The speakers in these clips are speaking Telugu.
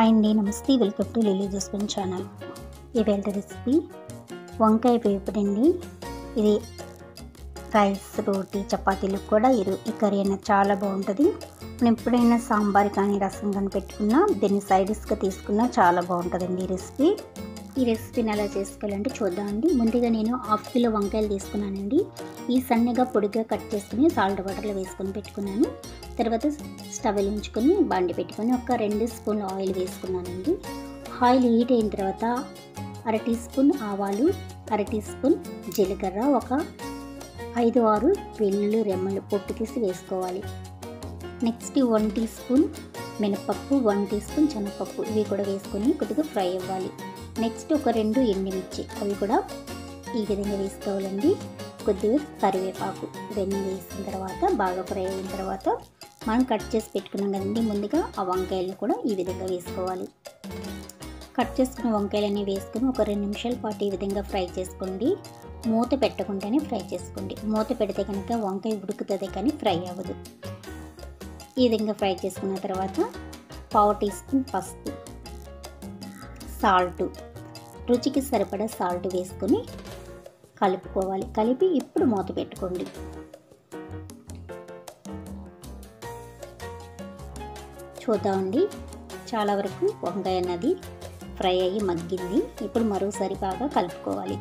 హాయ్ అండి నమస్తే welcome to Lily Jasmine channel ఇవాళ రెసిపీ వంకాయ వేపుడు అండి ఇది రైస్ రోటీ చపాతీలకు కూడా ఇరు ఈ కర్రీ అనేది చాలా బాగుంటుంది మనం ఎప్పుడైనా సాంబార్ కానీ రసం కానీ పెట్టుకున్నా దీన్ని సైడిష్గా తీసుకున్నా చాలా బాగుంటుందండి ఈ రెసిపీ ఈ రెసిపీని ఎలా చేసుకోవాలంటే చూద్దామండి ముందుగా నేను హాఫ్ కిలో వంకాయలు తీసుకున్నానండి ఈ సన్నగా పొడిగా కట్ చేసుకుని సాల్ట్ వాటర్లో వేసుకొని పెట్టుకున్నాను తర్వాత స్టవ్ ఉంచుకొని బండి పెట్టుకొని ఒక రెండు స్పూన్లు ఆయిల్ వేసుకున్నానండి ఆయిల్ హీట్ అయిన తర్వాత అర టీ స్పూన్ ఆవాలు అర టీ స్పూన్ జీలకర్ర ఒక ఐదు ఆరు వెల్లుల్లి రెమ్మలు పొట్టు తీసి వేసుకోవాలి నెక్స్ట్ వన్ టీ స్పూన్ మినపప్పు వన్ టీ స్పూన్ శనగపప్పు ఇవి కూడా వేసుకొని కొద్దిగా ఫ్రై అవ్వాలి నెక్స్ట్ ఒక రెండు ఎండుమిర్చి అవి కూడా ఈ విధంగా వేసుకోవాలండి కొద్దిగా కరివేపాకు ఇవన్నీ వేసిన తర్వాత బాగా ఫ్రై అయిన తర్వాత మనం కట్ చేసి పెట్టుకున్నాం కదండి ముందుగా ఆ వంకాయలు కూడా ఈ విధంగా వేసుకోవాలి కట్ చేసుకున్న వంకాయలన్నీ వేసుకుని ఒక రెండు నిమిషాల పాటు ఈ విధంగా ఫ్రై చేసుకోండి మూత పెట్టకుండానే ఫ్రై చేసుకోండి మూత పెడితే కనుక వంకాయ ఉడుకుతుంది కానీ ఫ్రై అవ్వదు ఈ విధంగా ఫ్రై చేసుకున్న తర్వాత పావు టీ స్పూన్ పసుపు సాల్ట్ రుచికి సరిపడా సాల్ట్ వేసుకొని కలుపుకోవాలి కలిపి ఇప్పుడు మూత పెట్టుకోండి చూద్దామండి చాలా వరకు వంకాయ అన్నది ఫ్రై అయ్యి మగ్గింది ఇప్పుడు మరోసారి బాగా కలుపుకోవాలి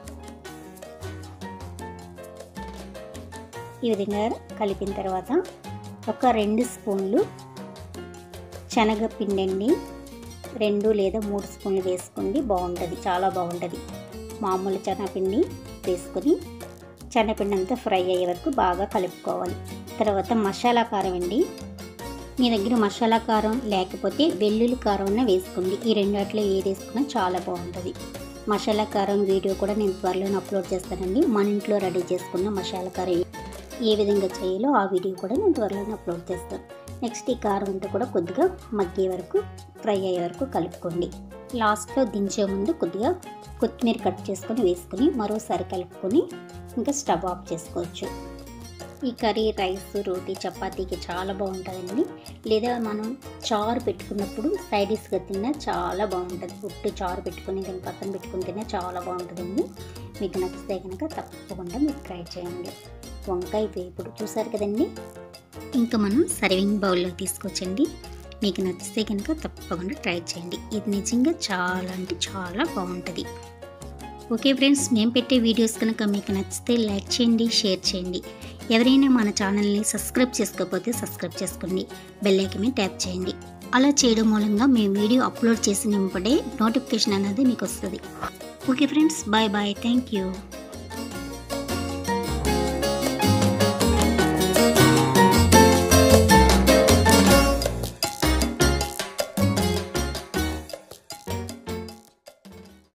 ఈ విధంగా కలిపిన తర్వాత ఒక రెండు స్పూన్లు శనగపిండి అండి రెండు లేదా మూడు స్పూన్లు వేసుకోండి బాగుంటుంది చాలా బాగుంటుంది మామూలు శనగపిండి వేసుకొని శనగపిండి అంతా ఫ్రై అయ్యే వరకు బాగా కలుపుకోవాలి తర్వాత మసాలా కారం అండి మీ దగ్గర మసాలా కారం లేకపోతే వెల్లుల్లి కారం అన్న వేసుకోండి ఈ రెండిట్లో ఏది వేసుకున్నా చాలా బాగుంటుంది మసాలా కారం వీడియో కూడా నేను త్వరలోనే అప్లోడ్ చేస్తానండి మన ఇంట్లో రెడీ చేసుకున్న మసాలా కారం ఏ విధంగా చేయాలో ఆ వీడియో కూడా నేను త్వరలోనే అప్లోడ్ చేస్తాను నెక్స్ట్ ఈ కారం అంతా కూడా కొద్దిగా మగ్గే వరకు ఫ్రై అయ్యే వరకు కలుపుకోండి లాస్ట్లో దించే ముందు కొద్దిగా కొత్తిమీర కట్ చేసుకొని వేసుకొని మరోసారి కలుపుకొని ఇంకా స్టవ్ ఆఫ్ చేసుకోవచ్చు ఈ కర్రీ రైస్ రోటీ చపాతీకి చాలా బాగుంటుందండి లేదా మనం చారు పెట్టుకున్నప్పుడు సైడిష్గా తిన్నా చాలా బాగుంటుంది ఉట్టు చారు పెట్టుకుని దీని పక్కన పెట్టుకుని తిన్నా చాలా బాగుంటుందండి మీకు నచ్చితే కనుక తప్పకుండా మీరు ట్రై చేయండి వంకాయ వేపుడు చూసారు కదండి ఇంకా మనం సర్వింగ్ బౌల్లో తీసుకొచ్చండి మీకు నచ్చితే కనుక తప్పకుండా ట్రై చేయండి ఇది నిజంగా చాలా అంటే చాలా బాగుంటుంది ఓకే ఫ్రెండ్స్ మేము పెట్టే వీడియోస్ కనుక మీకు నచ్చితే లైక్ చేయండి షేర్ చేయండి ఎవరైనా మన ఛానల్ని సబ్స్క్రైబ్ చేసుకోకపోతే సబ్స్క్రైబ్ చేసుకోండి బెల్ ఐకన్ ట్యాప్ చేయండి అలా చేయడం మూలంగా మేము వీడియో అప్లోడ్ చేసిన వెంబడే నోటిఫికేషన్ అనేది మీకు వస్తుంది okay friends bye bye thank you